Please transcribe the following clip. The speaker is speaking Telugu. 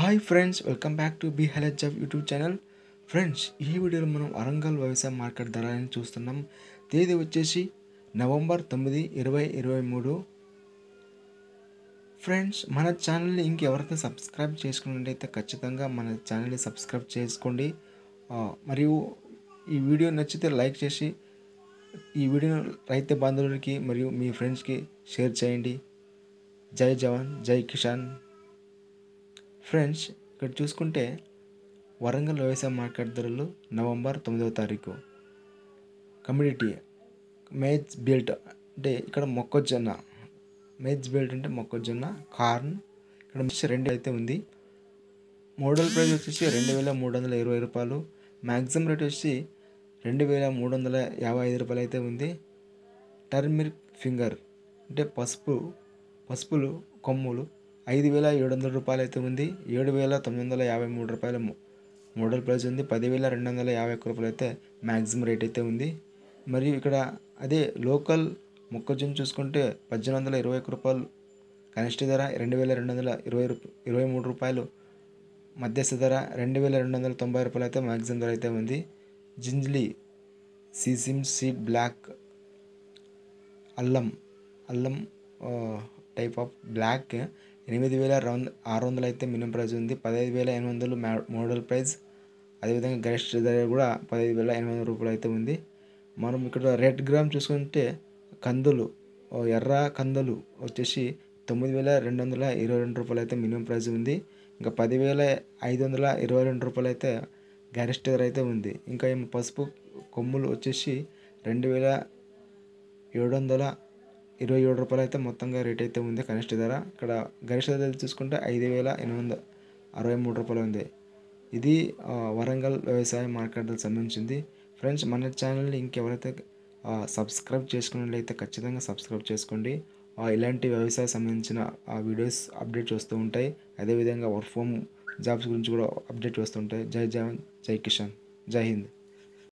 hi friends welcome back to బీ హెలెజ్ జాబ్ యూట్యూబ్ ఛానల్ ఫ్రెండ్స్ ఈ వీడియోలో మనం వరంగల్ వ్యవసాయ మార్కెట్ ధరని చూస్తున్నాం తేదీ వచ్చేసి నవంబర్ తొమ్మిది ఇరవై ఇరవై మూడు ఫ్రెండ్స్ మన ఛానల్ని ఇంకెవరైతే సబ్స్క్రైబ్ చేసుకున్నట్టయితే ఖచ్చితంగా మన ఛానల్ని సబ్స్క్రైబ్ చేసుకోండి ఆ, మరియు ఈ వీడియో నచ్చితే లైక్ చేసి ఈ వీడియోను రైతు బంధువులకి మరియు మీ ఫ్రెండ్స్కి షేర్ చేయండి జై జవాన్ జై కిసాన్ ఫ్రెండ్స్ ఇక్కడ చూసుకుంటే వరంగల్ వ్యవసాయ మార్కెట్ ధరలు నవంబర్ తొమ్మిదవ తారీఖు కమ్యూనిటీ మేజ్ బెల్ట్ అంటే ఇక్కడ మొక్కజొన్న మేజ్ బెల్ట్ అంటే మొక్కజొన్న కార్న్ ఇక్కడ వచ్చేసి రెండు అయితే ఉంది మోడల్ ప్రైస్ వచ్చేసి రెండు వేల మూడు వందల ఇరవై రూపాయలు మ్యాక్సిమం రేట్ వచ్చి రెండు వేల మూడు వందల యాభై ఐదు రూపాయలు అయితే ఉంది టర్మిరిక్ ఫింగర్ అంటే పసుపు పసుపులు కొమ్ములు ఐదు వేల ఏడు వందల రూపాయలు అయితే ఉంది ఏడు వేల తొమ్మిది వందల యాభై మూడు రూపాయల మో- మోడల్ ప్రైస్ ఉంది పదివేల రెండు వందల యాభై ఒక్క రూపాయలు అయితే మ్యాక్సిమం రేట్ అయితే ఉంది మరియు ఇక్కడ అదే లోకల్ మొక్కజొన్న చూసుకుంటే పద్దెనిమిది వందల ఇరవై ఒక్క రూపాయలు కనిష్ట ధర రెండు వేల రెండు వందల ఇరవై రూప ఇరవై మూడు రూపాయలు మధ్యస్థ ధర రెండు వేల రెండు వందల తొంభై రూపాయలు అయితే మ్యాక్సిమం ధర అయితే ఉంది జింజ్లీ సీసిమ్ సీడ్ బ్లాక్ అల్లం అల్లం టైప్ ఆఫ్ బ్లాక్ ఎనిమిది వేల రౌండ్ ఆరు వందలు అయితే మినిమం ప్రైస్ ఉంది పదహైదు వేల ఎనిమిది వందలు మ్యా- మోడల్ ప్రైస్ అదేవిధంగా గరిష్ట ధర కూడా పదహైదు వేల ఎనిమిది వందల రూపాయలు అయితే ఉంది మనం ఇక్కడ రెడ్ గ్రామ్ చూసుకుంటే కందులు ఓ ఎర్ర కందులు వచ్చేసి తొమ్మిది వేల రెండు వందల ఇరవై రెండు రూపాయలు అయితే మినిమం ప్రైస్ ఉంది ఇంకా పదివేల ఐదు వందల ఇరవై రెండు రూపాయలు అయితే గరిష్ట ధర అయితే ఉంది ఇంకా ఏం పసుపు కొమ్ములు వచ్చేసి రెండు వేల ఏడు వందల ఇరవై ఏడు రూపాయలు అయితే మొత్తంగా రేట్ అయితే ఉంది కనిష్ట ధర ఇక్కడ గరిష్ట ధర చూసుకుంటే ఐదు వేల ఎనిమిది వందల అరవై మూడు రూపాయలు ఉంది ఇది ఆ, వరంగల్ వ్యవసాయ మార్కెట్కి సంబంధించింది ఫ్రెండ్స్ మన ఛానల్ని ఇంకెవరైతే ఆ, సబ్స్క్రైబ్ చేసుకున్నట్లయితే ఖచ్చితంగా సబ్స్క్రైబ్ చేసుకోండి ఆ, ఇలాంటి వ్యవసాయ సంబంధించిన ఆ వీడియోస్ అప్డేట్స్ వస్తూ ఉంటాయి అదేవిధంగా వర్క్ ఫ్రమ్ జాబ్స్ గురించి కూడా అప్డేట్ వస్తుంటాయి జై జవాన్ జై కిషాన్ జై హింద్